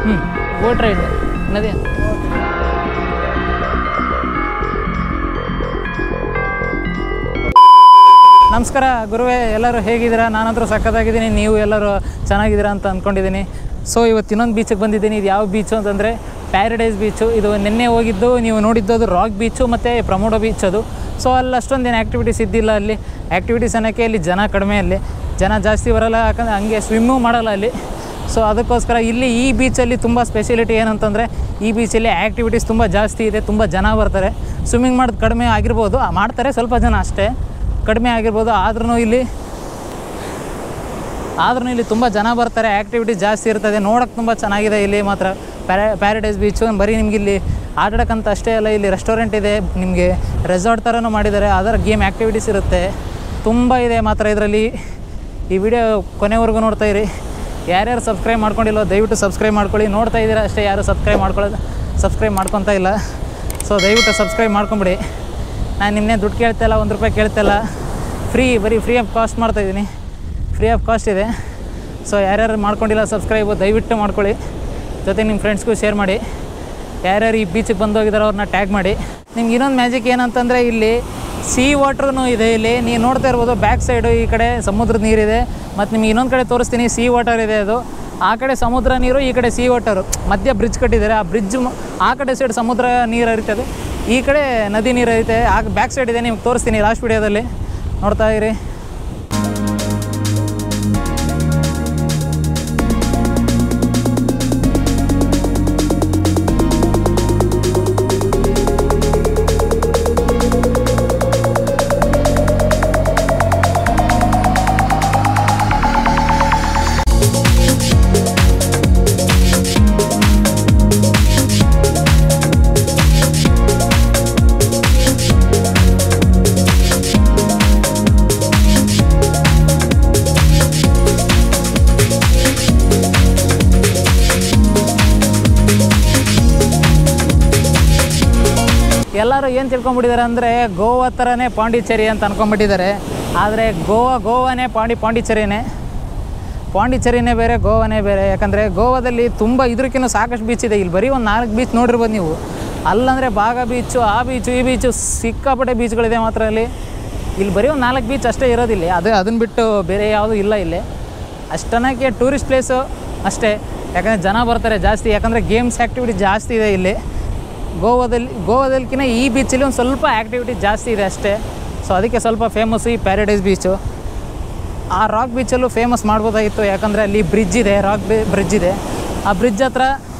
ಹ್ಞೂ boat ride ನದಿ ನಮಸ್ಕಾರ ಗುರುವೇ ಎಲ್ಲರೂ ಹೇಗಿದ್ದೀರಾ ನಾನಂತರೂ ಸಖತ್ತಾಗಿದ್ದೀನಿ ನೀವು ಎಲ್ಲರೂ ಚೆನ್ನಾಗಿದ್ದೀರಾ ಅಂತ ಅಂದ್ಕೊಂಡಿದ್ದೀನಿ ಸೊ ಇವತ್ತು ಇನ್ನೊಂದು ಬೀಚಿಗೆ ಬಂದಿದ್ದೀನಿ ಇದು ಯಾವ ಬೀಚು ಅಂತಂದರೆ ಪ್ಯಾರಡೈಸ್ ಬೀಚು ಇದು ನಿನ್ನೆ ಹೋಗಿದ್ದು ನೀವು ನೋಡಿದ್ದು ಅದು ರಾಕ್ ಬೀಚು ಮತ್ತು ಪ್ರಮೋಡೋ ಬೀಚ್ ಅದು ಸೊ ಅಲ್ಲಿ ಅಷ್ಟೊಂದೇನು ಆ್ಯಕ್ಟಿವಿಟೀಸ್ ಇದ್ದಿಲ್ಲ ಅಲ್ಲಿ ಆ್ಯಕ್ಟಿವಿಟೀಸ್ ಅನ್ನೋಕ್ಕೆ ಇಲ್ಲಿ ಜನ ಕಡಿಮೆ ಅಲ್ಲಿ ಜನ ಜಾಸ್ತಿ ಬರಲ್ಲ ಯಾಕಂದರೆ ಹಂಗೆ ಸ್ವಿಮ್ಮು ಮಾಡಲ್ಲ ಅಲ್ಲಿ ಸೊ ಅದಕ್ಕೋಸ್ಕರ ಇಲ್ಲಿ ಈ ಬೀಚಲ್ಲಿ ತುಂಬ ಸ್ಪೆಷಾಲಿಟಿ ಏನಂತಂದರೆ ಈ ಬೀಚಲ್ಲಿ ಆ್ಯಕ್ಟಿವಿಟೀಸ್ ತುಂಬ ಜಾಸ್ತಿ ಇದೆ ತುಂಬ ಜನ ಬರ್ತಾರೆ ಸ್ವಿಮ್ಮಿಂಗ್ ಮಾಡೋದು ಕಡಿಮೆ ಆಗಿರ್ಬೋದು ಆ, ಮಾಡ್ತಾರೆ ಸ್ವಲ್ಪ ಜನ ಅಷ್ಟೇ ಕಡಿಮೆ ಆಗಿರ್ಬೋದು ಆದ್ರೂ ಇಲ್ಲಿ ಆದ್ರೂ ಇಲ್ಲಿ ತುಂಬ ಜನ ಬರ್ತಾರೆ ಆ್ಯಕ್ಟಿವಿಟೀಸ್ ಜಾಸ್ತಿ ಇರ್ತದೆ ನೋಡೋಕೆ ತುಂಬ ಚೆನ್ನಾಗಿದೆ ಇಲ್ಲಿ ಮಾತ್ರ ಪ್ಯಾರಾ ಪ್ಯಾರಡೈಸ್ ಬೀಚು ಬರೀ ನಿಮ್ಗೆ ಇಲ್ಲಿ ಆಟಾಡೋಕ್ಕಂತ ಅಷ್ಟೇ ಅಲ್ಲ ಇಲ್ಲಿ ರೆಸ್ಟೋರೆಂಟ್ ಇದೆ ನಿಮಗೆ ರೆಸಾರ್ಟ್ ಥರನೂ ಮಾಡಿದ್ದಾರೆ ಅದರ ಗೇಮ್ ಆ್ಯಕ್ಟಿವಿಟೀಸ್ ಇರುತ್ತೆ ತುಂಬ ಇದೆ ಮಾತ್ರ ಇದರಲ್ಲಿ ಈ ವಿಡಿಯೋ ಕೊನೆವರೆಗೂ ನೋಡ್ತಾ ಇರಿ ಯಾರ್ಯಾರು ಸಬ್ಸ್ಕ್ರೈಬ್ ಮಾಡ್ಕೊಂಡಿಲ್ವೋ ದಯವಿಟ್ಟು ಸಬ್ಸ್ಕ್ರೈಬ್ ಮಾಡ್ಕೊಳ್ಳಿ ನೋಡ್ತಾ ಇದ್ದೀರಾ ಅಷ್ಟೇ ಯಾರು ಸಬ್ಸ್ಕ್ರೈಬ್ ಮಾಡ್ಕೊಳ್ಳೋದು ಸಬ್ಸ್ಕ್ರೈಬ್ ಮಾಡ್ಕೊತಾ ಇಲ್ಲ ಸೊ ದಯವಿಟ್ಟು ಸಬ್ಸ್ಕ್ರೈಬ್ ಮಾಡ್ಕೊಂಬಿಡಿ ನಾನು ನಿನ್ನೆ ದುಡ್ಡು ಕೇಳ್ತಾ ಇಲ್ಲ ಒಂದು ರೂಪಾಯಿ ಕೇಳ್ತಾ ಇಲ್ಲ ಫ್ರೀ ಬರೀ ಫ್ರೀ ಆಫ್ ಕಾಸ್ಟ್ ಮಾಡ್ತಾಯಿದ್ದೀನಿ ಫ್ರೀ ಆಫ್ ಕಾಸ್ಟ್ ಇದೆ ಸೊ ಯಾರ್ಯಾರು ಮಾಡ್ಕೊಂಡಿಲ್ಲ ಸಬ್ಸ್ಕ್ರೈಬು ದಯವಿಟ್ಟು ಮಾಡ್ಕೊಳ್ಳಿ ಜೊತೆ ನಿಮ್ಮ ಫ್ರೆಂಡ್ಸ್ಗೂ ಶೇರ್ ಮಾಡಿ ಯಾರ್ಯಾರು ಈ ಬೀಚಿಗೆ ಬಂದು ಹೋಗಿದಾರೋ ಅವ್ರನ್ನ ಟ್ಯಾಗ್ ಮಾಡಿ ನಿಮ್ಗೆ ಇನ್ನೊಂದು ಮ್ಯಾಜಿಕ್ ಏನಂತಂದರೆ ಇಲ್ಲಿ ಸೀ ವಾಟ್ರೂ ಇದೆ ಇಲ್ಲಿ ನೀವು ನೋಡ್ತಾ ಇರ್ಬೋದು ಬ್ಯಾಕ್ ಸೈಡು ಈ ಕಡೆ ಸಮುದ್ರದ ನೀರಿದೆ ಮತ್ತು ನಿಮ್ಗೆ ಇನ್ನೊಂದು ಕಡೆ ತೋರಿಸ್ತೀನಿ ಸೀ ವಾಟರ್ ಇದೆ ಅದು ಆ ಕಡೆ ಸಮುದ್ರ ನೀರು ಈ ಕಡೆ ಸೀ ವಾಟರು ಮಧ್ಯ ಬ್ರಿಡ್ಜ್ ಕಟ್ಟಿದ್ದಾರೆ ಆ ಬ್ರಿಡ್ಜ್ ಆ ಕಡೆ ಸೈಡ್ ಸಮುದ್ರ ನೀರು ಹರಿತದೆ ಈ ಕಡೆ ನದಿ ನೀರು ಹರಿತೆ ಆ ಬ್ಯಾಕ್ ಸೈಡ್ ಇದೆ ನಿಮ್ಗೆ ತೋರಿಸ್ತೀನಿ ಲಾಸ್ಟ್ ವಿಡಿಯೋದಲ್ಲಿ ನೋಡ್ತಾ ಇರಿ ಎಲ್ಲರೂ ಏನು ತಿಳ್ಕೊಂಬಿಟ್ಟಿದ್ದಾರೆ ಅಂದರೆ ಗೋವಾ ಥರನೇ ಪಾಂಡಿಚೇರಿ ಅಂತ ಅನ್ಕೊಂಬಿಟ್ಟಿದ್ದಾರೆ ಆದರೆ ಗೋವಾ ಗೋವಾನೇ ಪಾಂಡಿ ಪಾಂಡಿಚೇರಿನೇ ಪಾಂಡಿಚೇರಿನೇ ಬೇರೆ ಗೋವಾನೇ ಬೇರೆ ಯಾಕಂದರೆ ಗೋವಾದಲ್ಲಿ ತುಂಬ ಇದಕ್ಕಿಂತ ಸಾಕಷ್ಟು ಬೀಚ್ ಇದೆ ಇಲ್ಲಿ ಬರೀ ಒಂದು ನಾಲ್ಕು ಬೀಚ್ ನೋಡಿರ್ಬೋದು ನೀವು ಅಲ್ಲಂದರೆ ಬಾಗ ಬೀಚು ಆ ಬೀಚು ಈ ಬೀಚು ಸಿಕ್ಕಾಪಟ್ಟೆ ಬೀಚ್ಗಳಿದೆ ಮಾತ್ರ ಅಲ್ಲಿ ಇಲ್ಲಿ ಬರೀ ಒಂದು ನಾಲ್ಕು ಬೀಚ್ ಅಷ್ಟೇ ಇರೋದಿಲ್ಲ ಅದು ಅದನ್ನು ಬಿಟ್ಟು ಬೇರೆ ಯಾವುದೂ ಇಲ್ಲ ಇಲ್ಲಿ ಅಷ್ಟನ್ನಕ್ಕೆ ಟೂರಿಸ್ಟ್ ಪ್ಲೇಸು ಅಷ್ಟೇ ಯಾಕಂದರೆ ಜನ ಬರ್ತಾರೆ ಜಾಸ್ತಿ ಯಾಕಂದರೆ ಗೇಮ್ಸ್ ಆ್ಯಕ್ಟಿವಿಟಿ ಜಾಸ್ತಿ ಇದೆ ಇಲ್ಲಿ ಗೋವಾದಲ್ಲಿ ಗೋವಾದಲ್ಕಿಂತ ಈ ಬೀಚಲ್ಲಿ ಒಂದು ಸ್ವಲ್ಪ ಆ್ಯಕ್ಟಿವಿಟಿ ಜಾಸ್ತಿ ಇದೆ ಅಷ್ಟೇ ಸೊ ಅದಕ್ಕೆ ಸ್ವಲ್ಪ ಫೇಮಸ್ಸು ಈ ಪ್ಯಾರಡೈಸ್ ಬೀಚು ಆ ರಾಕ್ ಬೀಚಲ್ಲೂ ಫೇಮಸ್ ಮಾಡ್ಬೋದಾಗಿತ್ತು ಯಾಕಂದರೆ ಅಲ್ಲಿ ಬ್ರಿಡ್ಜ್ ಇದೆ ರಾಕ್ ಬ್ರಿಡ್ಜ್ ಇದೆ ಆ ಬ್ರಿಡ್ಜ್ ಹತ್ರ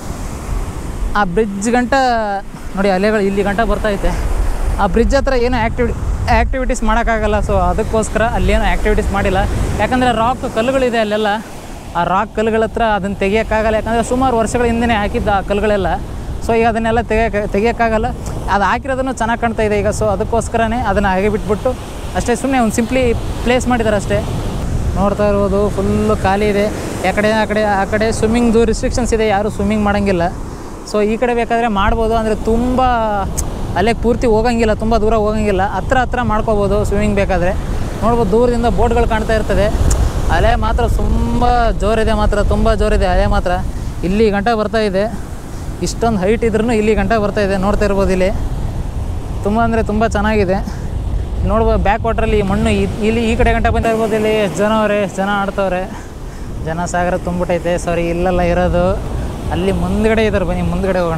ಆ ಬ್ರಿಡ್ಜ್ ಗಂಟ ನೋಡಿ ಅಲೆಗಳು ಇಲ್ಲಿ ಗಂಟ ಬರ್ತೈತೆ ಆ ಬ್ರಿಡ್ಜ್ ಹತ್ರ ಏನೂ ಆ್ಯಕ್ಟಿವಿ ಆ್ಯಕ್ಟಿವಿಟೀಸ್ ಮಾಡೋಕ್ಕಾಗಲ್ಲ ಸೊ ಅದಕ್ಕೋಸ್ಕರ ಅಲ್ಲೇನು ಆ್ಯಕ್ಟಿವಿಟೀಸ್ ಮಾಡಿಲ್ಲ ಯಾಕಂದರೆ ರಾಕ್ ಕಲ್ಲುಗಳಿದೆ ಅಲ್ಲೆಲ್ಲ ಆ ರಾಕ್ ಕಲ್ಲುಗಳ ಹತ್ರ ಅದನ್ನು ತೆಗಿಯೋಕ್ಕಾಗಲ್ಲ ಯಾಕಂದರೆ ಸುಮಾರು ವರ್ಷಗಳ ಹಿಂದೆ ಹಾಕಿದ್ದ ಆ ಕಲ್ಲುಗಳೆಲ್ಲ ಸೊ ಈಗ ಅದನ್ನೆಲ್ಲ ತೆಗಿಯೋಕೆ ತೆಗಿಯೋಕ್ಕಾಗಲ್ಲ ಅದು ಹಾಕಿರೋದನ್ನು ಚೆನ್ನಾಗಿ ಕಾಣ್ತಾ ಇದೆ ಈಗ ಸೊ ಅದಕ್ಕೋಸ್ಕರನೇ ಅದನ್ನು ಹಾಗೆ ಬಿಟ್ಬಿಟ್ಟು ಅಷ್ಟೇ ಸುಮ್ಮನೆ ಒಂದು ಸಿಂಪ್ಲಿ ಪ್ಲೇಸ್ ಮಾಡಿದ್ದಾರೆ ಅಷ್ಟೇ ನೋಡ್ತಾ ಇರ್ಬೋದು ಫುಲ್ಲು ಖಾಲಿ ಇದೆ ಆ ಕಡೆ ಆ ಕಡೆ ಆ ಕಡೆ ಸ್ವಿಮ್ಮಿಂಗ್ದು ರಿಸ್ಟ್ರಿಕ್ಷನ್ಸ್ ಇದೆ ಯಾರೂ ಸ್ವಿಮ್ಮಿಂಗ್ ಮಾಡೋಂಗಿಲ್ಲ ಸೊ ಈ ಕಡೆ ಬೇಕಾದರೆ ಮಾಡ್ಬೋದು ಅಂದರೆ ತುಂಬ ಅಲ್ಲೇ ಪೂರ್ತಿ ಹೋಗಂಗಿಲ್ಲ ತುಂಬ ದೂರ ಹೋಗಂಗಿಲ್ಲ ಹತ್ರ ಹತ್ರ ಮಾಡ್ಕೋಬೋದು ಸ್ವಿಮ್ಮಿಂಗ್ ಬೇಕಾದರೆ ನೋಡ್ಬೋದು ದೂರದಿಂದ ಬೋಟ್ಗಳು ಕಾಣ್ತಾ ಇರ್ತದೆ ಅಲೆ ಮಾತ್ರ ತುಂಬ ಜೋರಿದೆ ಮಾತ್ರ ತುಂಬ ಜೋರಿದೆ ಅಲೆ ಮಾತ್ರ ಇಲ್ಲಿ ಗಂಟ ಬರ್ತಾ ಇದೆ ಇಷ್ಟೊಂದು ಹೈಟ್ ಇದ್ರೂ ಇಲ್ಲಿ ಗಂಟ ಬರ್ತಾ ಇದೆ ನೋಡ್ತಾ ಇರ್ಬೋದು ಇಲ್ಲಿ ತುಂಬ ಅಂದರೆ ತುಂಬ ಚೆನ್ನಾಗಿದೆ ನೋಡ್ಬೋದು ಬ್ಯಾಕ್ ವಾಟ್ರಲ್ಲಿ ಮಣ್ಣು ಇ- ಇಲ್ಲಿ ಈ ಕಡೆ ಗಂಟ ಬಂತಾ ಇರ್ಬೋದು ಇಲ್ಲಿ ಎಷ್ಟು ಜನ ಅವರೇ ಎಷ್ಟು ಜನ ಆಡ್ತವ್ರೆ ಜನ ಸಾಗರ ತುಂಬಿಟ್ಟೈತೆ ಸಾರಿ ಇಲ್ಲೆಲ್ಲ ಇರೋದು ಅಲ್ಲಿ ಮುಂದ್ಗಡೆ ಇದ್ದಾರೆ ಬನ್ನಿ ಮುಂದ್ಗಡೆ ಹೋಗೋಣ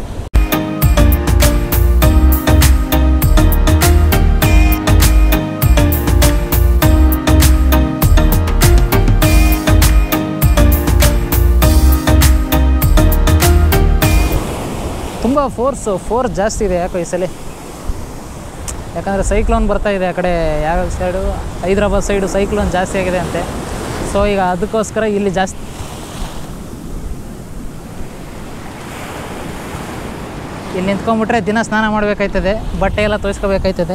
ತುಂಬ ಫೋರ್ಸು ಫೋರ್ಸ್ ಜಾಸ್ತಿ ಇದೆ ಯಾಕೋ ಈ ಸಲ ಯಾಕಂದರೆ ಸೈಕ್ಲೋನ್ ಬರ್ತಾ ಇದೆ ಆ ಕಡೆ ಯಾವ ಸೈಡು ಹೈದ್ರಾಬಾದ್ ಸೈಡು ಸೈಕ್ಲೋನ್ ಜಾಸ್ತಿ ಆಗಿದೆ ಅಂತೆ ಸೊ ಈಗ ಅದಕ್ಕೋಸ್ಕರ ಇಲ್ಲಿ ಜಾಸ್ತಿ ಇಲ್ಲಿ ನಿಂತ್ಕೊಂಡ್ಬಿಟ್ರೆ ದಿನ ಸ್ನಾನ ಮಾಡಬೇಕಾಯ್ತದೆ ಬಟ್ಟೆ ಎಲ್ಲ ತೊಯ್ಸ್ಕೋಬೇಕಾಯ್ತದೆ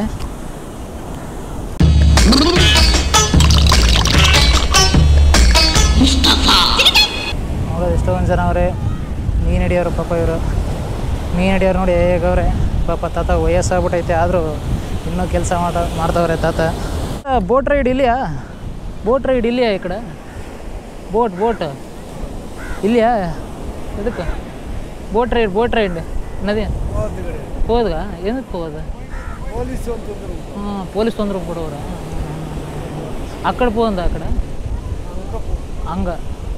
ನೋಡೋದು ಎಷ್ಟೊಂದು ಜನ ಅವರೇ ಮೀನು ಹಿಡಿಯೋರು ಪಾಪ ಇವರು ಮೀನು ಹಿಡಿಯೋರು ನೋಡಿ ಹೇಗವ್ರೆ ಪಾಪ ತಾತ ವಯಸ್ಸಾಗ್ಬಿಟ್ಟೈತೆ ಆದರೂ ಇನ್ನೂ ಕೆಲಸ ಮಾಡ ಮಾಡ್ತವ್ರೆ ತಾತ ಬೋಟ್ ರೈಡ್ ಇಲ್ಲಿಯಾ ಬೋಟ್ ರೈಡ್ ಇಲ್ಲಿಯಾ ಈ ಕಡೆ ಬೋಟ್ ಬೋಟ್ ಇಲ್ಲಿಯಾ ಇದಕ್ಕೆ ಬೋಟ್ ರೈಡ್ ಬೋಟ್ ರೈಡ್ ನದಿ ಹೋದ್ಗ ಏನಕ್ಕೆ ಹೋದ ಪೊಲೀಸ್ ಅಂತಂದ್ರು ಹಾಂ ಪೊಲೀಸ್ ತೊಂದ್ರೆ ಕೊಡೋರ అక్కడ పోందా అక్కడ అంగ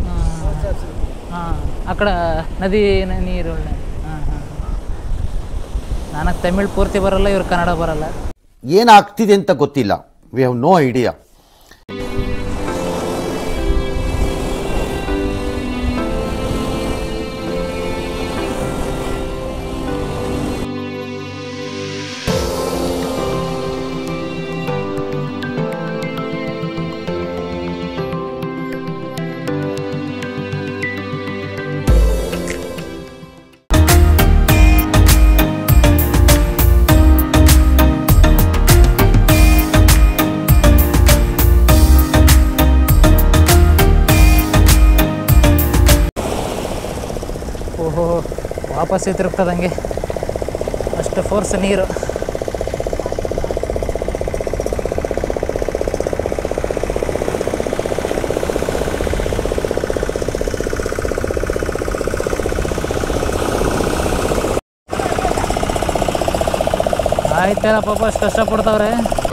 అక్కడ ನದಿ ನ- ನೀರು ಹಾಂ ಹಾಂ ನನಗೆ ತಮಿಳ್ ಪೂರ್ತಿ ಬರಲ್ಲ ಇವ್ರು ಕನ್ನಡ ಬರಲ್ಲ ಏನಾಗ್ತಿದೆ ಅಂತ ಗೊತ್ತಿಲ್ಲ ವಿ ಹ್ಯಾವ್ ನೋ ಐಡಿಯಾ ಓಹೋ ವಾಪಸ್ ತಿರುಗ್ತದಂಗೆ ಅಷ್ಟು ಫೋರ್ಸ್ ನೀರು ಆಯ್ತಲ್ಲ ಪಾಪ ಅಷ್ಟು ಕಷ್ಟಪಡ್ತಾವ್ರೆ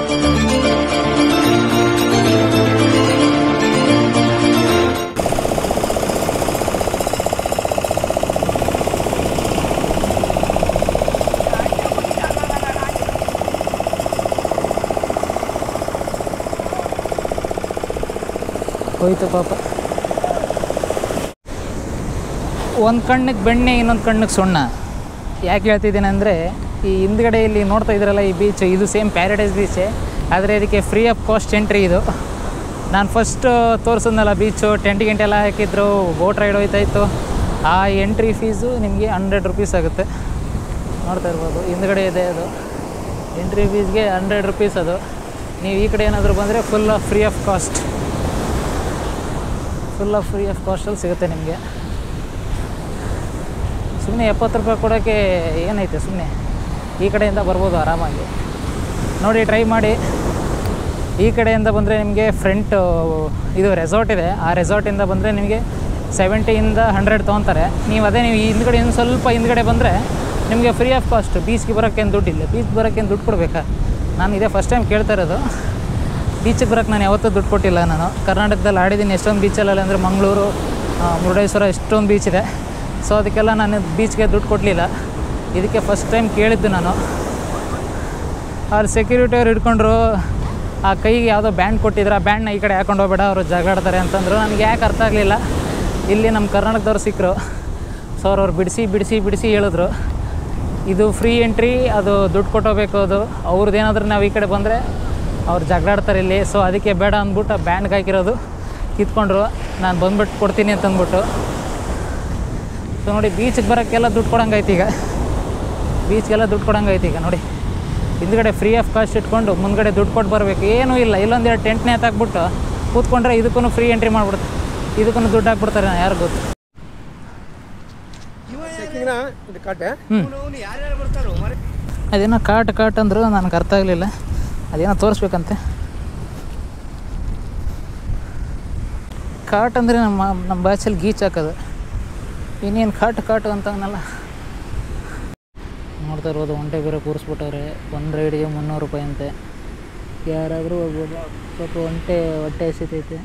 ಹೋಯ್ತು ಪಾಪ ಒಂದು ಕಣ್ಣಿಗೆ ಬೆಣ್ಣೆ ಇನ್ನೊಂದು ಕಣ್ಣಿಗೆ ಸುಣ್ಣ ಯಾಕೆ ಹೇಳ್ತಿದ್ದೀನಿ ಅಂದರೆ ಈ ಹಿಂದ್ಗಡೆ ಇಲ್ಲಿ ನೋಡ್ತಾ ಇದ್ರಲ್ಲ ಈ ಬೀಚ್ ಇದು ಸೇಮ್ ಪ್ಯಾರಡೈಸ್ ಬೀಚೇ ಆದರೆ ಇದಕ್ಕೆ ಫ್ರೀ ಆಫ್ ಕಾಸ್ಟ್ ಎಂಟ್ರಿ ಇದು ನಾನು ಫಸ್ಟ್ ತೋರಿಸಿದ್ನಲ್ಲ ಬೀಚು ಟೆಂಟ್ ಗಿಂಟ್ ಎಲ್ಲ ಹಾಕಿದ್ರು ಬೋಟ್ ರೈಡ್ ಹೋಯ್ತಾ ಇತ್ತು ಆ ಎಂಟ್ರಿ ಫೀಸು ನಿಮಗೆ ಹಂಡ್ರೆಡ್ ರುಪೀಸ್ ಆಗುತ್ತೆ ನೋಡ್ತಾ ಇರ್ಬೋದು ಹಿಂದ್ಗಡೆ ಇದೆ ಅದು ಎಂಟ್ರಿ ಫೀಸ್ಗೆ ಹಂಡ್ರೆಡ್ ರುಪೀಸ್ ಅದು ನೀವು ಈ ಕಡೆ ಏನಾದರೂ ಬಂದರೆ full of free of cost full of free of ಕಾಸ್ಟಲ್ಲಿ ಸಿಗುತ್ತೆ ನಿಮಗೆ ಸುಮ್ಮನೆ ಎಪ್ಪತ್ತು ರೂಪಾಯಿ ಕೊಡೋಕ್ಕೆ ಏನೈತೆ ಸುಮ್ಮನೆ ಈ ಕಡೆಯಿಂದ ಬರ್ಬೋದು ಆರಾಮಾಗಿ ನೋಡಿ ಟ್ರೈ ಮಾಡಿ ಈ ಕಡೆಯಿಂದ ಬಂದರೆ ನಿಮಗೆ ಫ್ರಂಟ್ ಇದು ರೆಸಾರ್ಟ್ ಇದೆ ಆ ರೆಸಾರ್ಟಿಂದ ಬಂದರೆ ನಿಮಗೆ ಸೆವೆಂಟಿಯಿಂದ ಹಂಡ್ರೆಡ್ ತೊಗೊತಾರೆ ನೀವು ಅದೇ ನೀವು ಈ ಹಿಂದ್ಗಡೆ ಇನ್ನು ಸ್ವಲ್ಪ ಹಿಂದ್ಗಡೆ ಬಂದರೆ ನಿಮಗೆ ಫ್ರೀ ಆಫ್ ಕಾಸ್ಟ್ ಬೀಚ್ಗೆ ಬರೋಕ್ಕೇನು ದುಡ್ಡಿಲ್ಲ ಬೀಚ್ ಬರೋಕ್ಕೇನು ದುಡ್ಡು ಕೊಡಬೇಕಾ ನಾನು ಇದೇ ಫಸ್ಟ್ ಟೈಮ್ ಕೇಳ್ತಾ ಇರೋದು ಬೀಚಿಗೆ ಬರೋಕ್ಕೆ ನಾನು ಯಾವತ್ತೂ ದುಡ್ಡು ಕೊಟ್ಟಿಲ್ಲ ನಾನು ಕರ್ನಾಟಕದಲ್ಲಿ ಆಡಿದ್ದೀನಿ ಎಷ್ಟೊಂದು ಬೀಚಲ್ಲ ಅಂದರೆ ಮಂಗಳೂರು ಆ, ಮುರುಡೇಶ್ವರ ಎಷ್ಟೊಂದು ಬೀಚ್ ಇದೆ ಸೊ ಅದಕ್ಕೆಲ್ಲ ನಾನು ಬೀಚ್ಗೆ ದುಡ್ಡು ಕೊಡಲಿಲ್ಲ ಇದಕ್ಕೆ ಫಸ್ಟ್ ಟೈಮ್ ಕೇಳಿದ್ದು ನಾನು ಅವ್ರು ಸೆಕ್ಯೂರಿಟಿ ಅವ್ರು ಹಿಡ್ಕೊಂಡ್ರು ಆ ಕೈಗೆ ಯಾವುದೋ ಬ್ಯಾಂಡ್ ಕೊಟ್ಟಿದ್ರು ಆ ಬ್ಯಾಂಡ್ನ ಈ ಕಡೆ ಹಾಕೊಂಡು ಹೋಗ್ಬೇಡ ಅವರು ಜಗಾಡ್ತಾರೆ ಅಂತಂದರು ನನಗೆ ಯಾಕೆ ಅರ್ಥ ಆಗಲಿಲ್ಲ ಇಲ್ಲಿ ನಮ್ಮ ಕರ್ನಾಟಕದವ್ರು ಸಿಕ್ಕರು ಸೊ ಅವ್ರು ಅವ್ರು ಬಿಡಿಸಿ ಬಿಡಿಸಿ ಬಿಡಿಸಿ ಹೇಳಿದ್ರು ಇದು ಫ್ರೀ ಎಂಟ್ರಿ ಅದು ದುಡ್ಡು ಕೊಟ್ಟೋಗ್ಬೇಕು ಅದು ಅವ್ರದ್ದು ಏನಾದರೂ ನಾವು ಈ ಕಡೆ ಬಂದರೆ ಅವ್ರು ಜಗಳಾಡ್ತಾರೆ ಇಲ್ಲಿ ಸೊ ಅದಕ್ಕೆ ಬೇಡ ಅಂದ್ಬಿಟ್ಟು ಆ ಬ್ಯಾಂಡ್ಗೆ ಹಾಕಿರೋದು ಕಿತ್ಕೊಂಡ್ರು ನಾನು ಬಂದ್ಬಿಟ್ಟು ಕೊಡ್ತೀನಿ ಅಂತ ಅಂದ್ಬಿಟ್ಟು ಸೊ ನೋಡಿ ಬೀಚಿಗೆ ಬರೋಕ್ಕೆಲ್ಲ ದುಡ್ಡು ಕೊಡಂಗೈತೆ ಈಗ ಬೀಚ್ಗೆಲ್ಲ ದುಡ್ಡು ಕೊಡಂಗೈತೆ ಈಗ ನೋಡಿ ಹಿಂದ್ಗಡೆ ಫ್ರೀ ಆಫ್ ಕಾಸ್ಟ್ ಇಟ್ಕೊಂಡು ಮುಂದ್ಗಡೆ ದುಡ್ಡು ಕೊಟ್ಟು ಬರಬೇಕು ಏನೂ ಇಲ್ಲ ಇಲ್ಲೊಂದೆರಡು ಟೆಂಟ್ನೇ ಹಾಕ್ಬಿಟ್ಟು ಕೂತ್ಕೊಂಡ್ರೆ ಇದಕ್ಕೂ ಫ್ರೀ ಎಂಟ್ರಿ ಮಾಡ್ಬಿಡ್ತಾರೆ ಇದಕ್ಕೂ ದುಡ್ಡು ಹಾಕ್ಬಿಡ್ತಾರೆ ಯಾರು ಗೊತ್ತು ಚೆಕ್ಕಿಂಗ್ನ ಇದು ಕಾಟೆ ಯಾರ್ಯಾರು ಬರ್ತಾರೋ ಮರೆ ಅದೇನೋ ಕಾಟ್ ಕಾಟ್ ಅಂದರು ನನಗೆ ಅರ್ಥ ಆಗಲಿಲ್ಲ ಅದೇನೋ ತೋರಿಸ್ಬೇಕಂತೆ ಕಾಟ್ ಅಂದರೆ ನಮ್ಮ ನಮ್ಮ ಭಾಷೆಯಲ್ಲಿ ಗೀಚ್ ಹಾಕೋದು ಇನ್ನೇನು ಕಾಟ್ ಕಾಟು ಅಂತ ಅನ್ನಲ್ಲ ನೋಡ್ತಾ ಇರ್ಬೋದು ಒಂಟೆ ಬೇರೆ ಕೂರಿಸ್ಬಿಟ್ಟವ್ರೆ ಒಂದು ರೈಡಿಗೆ ಮುನ್ನೂರು ರೂಪಾಯಿ ಅಂತೆ ಯಾರಾದರೂ ಹೋಗ್ಬೋದು ಸ್ವಲ್ಪ ಒಂಟೆ ಹೊಟ್ಟೆ ಹಸಿತೈತೆ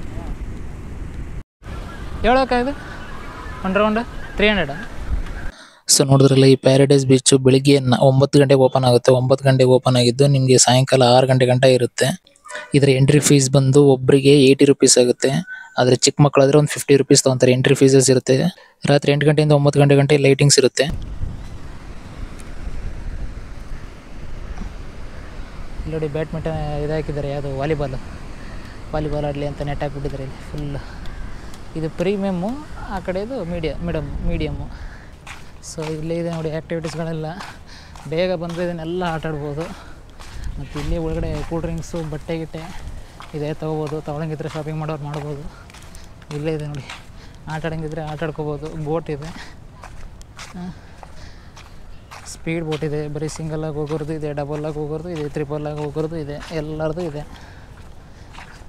ಹೇಳೋಕ್ಕಾಗಿದೆ ಒನ್ ರೌಂಡ್ ತ್ರೀ ಹಂಡ್ರೆಡಾ ಸೊ ನೋಡಿದ್ರಲ್ಲ ಈ ಪ್ಯಾರಡೈಸ್ ಬೀಚು ಬೆಳಿಗ್ಗೆ ನ ಒಂಬತ್ತು ಗಂಟೆಗೆ ಓಪನ್ ಆಗುತ್ತೆ ಒಂಬತ್ತು ಗಂಟೆಗೆ ಓಪನ್ ಆಗಿದ್ದು ನಿಮಗೆ ಸಾಯಂಕಾಲ ಆರು ಗಂಟೆ ಗಂಟ ಇರುತ್ತೆ ಇದರ ಎಂಟ್ರಿ ಫೀಸ್ ಬಂದು ಒಬ್ಬರಿಗೆ ಏಯ್ಟಿ ರುಪೀಸ್ ಆಗುತ್ತೆ ಆದರೆ ಚಿಕ್ಕ ಮಕ್ಕಳಾದ್ರೆ ಒಂದು ಫಿಫ್ಟಿ ರುಪೀಸ್ ತೊಗೊತಾರೆ ಎಂಟ್ರಿ ಫೀಸಸ್ ಇರುತ್ತೆ ರಾತ್ರಿ ಎಂಟು ಗಂಟೆಯಿಂದ ಒಂಬತ್ತು ಗಂಟೆ ಗಂಟೆ ಲೈಟಿಂಗ್ಸ್ ಇರುತ್ತೆ ಇಲ್ಲಿ ನೋಡಿ ಬ್ಯಾಡ್ಮಿಂಟನ್ ಇದು ಹಾಕಿದ್ದಾರೆ ಯಾವುದು ವಾಲಿಬಾಲ್ ವಾಲಿಬಾಲ್ ಆಡಲಿ ಅಂತ ನೆಟ್ ಹಾಕ್ಬಿಟ್ಟಿದ್ದಾರೆ ಇಲ್ಲಿ ಫುಲ್ ಇದು ಪ್ರೀಮಿಯಮ್ಮು ಆ ಕಡೆದು ಮೀಡಿಯ ಮೀಡಿಯಮ್ ಮೀಡಿಯಮ್ಮು ಸೊ ಇಲ್ಲೇ ಇದೆ ನೋಡಿ ಆ್ಯಕ್ಟಿವಿಟೀಸ್ಗಳೆಲ್ಲ ಬೇಗ ಬಂದರೆ ಇದನ್ನೆಲ್ಲ ಆಟ ಆಡ್ಬೋದು ಮತ್ತು ಇಲ್ಲಿ ಒಳಗಡೆ ಕೂಲ್ ಡ್ರಿಂಕ್ಸು ಬಟ್ಟೆ ಗಿಟ್ಟೆ ಇದೆ ತೊಗೋಬೋದು ತೊಗೊಳಂಗಿದ್ರೆ ಶಾಪಿಂಗ್ ಮಾಡೋರು ಮಾಡ್ಬೋದು ಇಲ್ಲೇ ಇದೆ ನೋಡಿ ಆಟ ಆಡಂಗಿದ್ರೆ ಆಟ ಆಡ್ಕೋಬೋದು ಬೋಟ್ ಇದೆ ಸ್ಪೀಡ್ ಬೋಟ್ ಇದೆ ಬರೀ ಸಿಂಗಲಾಗಿ ಹೋಗೋರ್ದು ಇದೆ ಡಬಲಾಗಿ ಹೋಗೋರ್ದು ಇದೆ ತ್ರಿಪಲಾಗಿ ಹೋಗೋರ್ದು ಇದೆ ಎಲ್ಲರದು ಇದೆ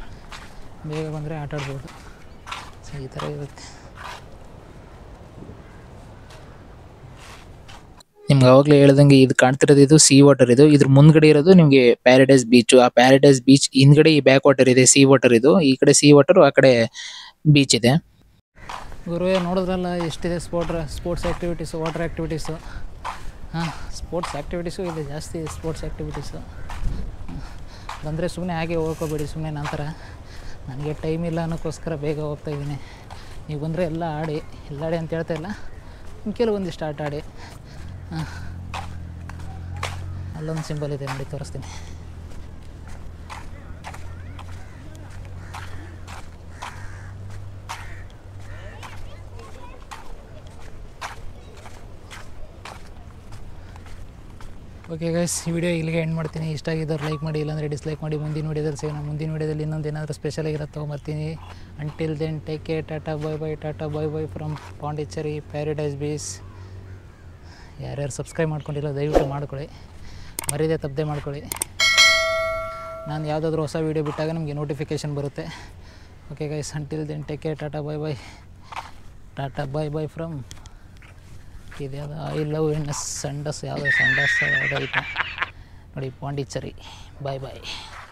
ಬೇಗ ಬಂದರೆ ಆಟ ಆಡ್ಬೋದು ಸೊ ಈ ಥರ ಇರುತ್ತೆ ನಿಮ್ಗೆ ಅವಾಗಲೇ ಹೇಳ್ದಂಗೆ ಇದು ಕಾಣ್ತಿರೋದು ಇದು ಸಿ ವಾಟರ್ ಇದು ಇದ್ರ ಮುಂದ್ಗಡೆ ಇರೋದು ನಿಮಗೆ ಪ್ಯಾರಡೈಸ್ ಬೀಚ್ ಆ ಪ್ಯಾರಡೈಸ್ ಬೀಚ್ ಹಿಂದ್ಗಡೆ ಈ ಬ್ಯಾಕ್ ವಾಟರ್ ಇದೆ ಸಿ ವಾಟರ್ ಇದು ಈ ಕಡೆ ಸಿ ವಾಟರ್ ಆ ಕಡೆ ಬೀಚ್ ಇದೆ ಗುರುವೇ ನೋಡಿದ್ರಲ್ಲ ಎಷ್ಟಿದೆ sport sports activities water activities ಹಾಂ ಸ್ಪೋರ್ಟ್ಸ್ ಆ್ಯಕ್ಟಿವಿಟೀಸು ಇದೆ ಜಾಸ್ತಿ ಸ್ಪೋರ್ಟ್ಸ್ ಆ್ಯಕ್ಟಿವಿಟೀಸು ಬಂದರೆ ಸುಮ್ಮನೆ ಹಾಗೆ ಹೋಗ್ಕೋಬೇಡಿ ಸುಮ್ಮನೆ ನಂತರ ನನಗೆ ಟೈಮ್ ಇಲ್ಲ ಅನ್ನೋಕ್ಕೋಸ್ಕರ ಬೇಗ ಹೋಗ್ತಾ ಇದ್ದೀನಿ ನೀವು ಬಂದರೆ ಎಲ್ಲ ಆಡಿ ಎಲ್ಲ ಆಡಿ ಅಂತ ಹೇಳ್ತಾ ಇಲ್ಲ ಕೆಲವೊಂದಿಷ್ಟು ಆಟ ಆಡಿ ಹಾಂ ಅಲ್ಲೊಂದು ಸಿಂಬಲ್ ಇದೆ ನೋಡಿ ತೋರಿಸ್ತೀನಿ ಓಕೆ ಗೈಸ್ ಈ ವಿಡಿಯೋ ಇಲ್ಲಿಗೆ ಎಂಡ್ ಮಾಡ್ತೀನಿ ಇಷ್ಟ ಆಗಿದ್ದವ್ರು ಲೈಕ್ ಮಾಡಿ ಇಲ್ಲಾಂದರೆ ಡಿಸ್ಲೈಕ್ ಮಾಡಿ ಮುಂದಿನ ವಿಡಿಯೋದಲ್ಲಿ ಸಿಗೋಣ ಮುಂದಿನ ವಿಡಿಯೋದಲ್ಲಿ ಇನ್ನೊಂದು ಏನಾದರೂ ಸ್ಪೆಷಲ್ ಆಗಿರೋ ತೊಗೊಂಬರ್ತೀನಿ until then take care tata bye bye tata bye bye from Pondicherry paradise beach ಯಾರ್ಯಾರು ಸಬ್ಸ್ಕ್ರೈಬ್ ಮಾಡ್ಕೊಂಡಿಲ್ಲ ದಯವಿಟ್ಟು ಮಾಡ್ಕೊಳ್ಳಿ ಮರೀದೆ ತಪ್ಪದೆ ಮಾಡ್ಕೊಳ್ಳಿ ನಾನು ಯಾವುದಾದ್ರೂ ಹೊಸ ವೀಡಿಯೋ ಬಿಟ್ಟಾಗ ನಿಮಗೆ ನೋಟಿಫಿಕೇಷನ್ ಬರುತ್ತೆ okay guys until then take care tata bye bye tata bye bye from ಇದು ಯಾವುದು ಐ ಲವ್ ಇನ್ ಸಂಡಸ್ ಯಾವುದೋ ಸಂಡಸ್ ಯಾವುದೋ ಐತೆ ನೋಡಿ ಪಾಂಡಿಚೇರಿ ಬಾಯ್ ಬಾಯ್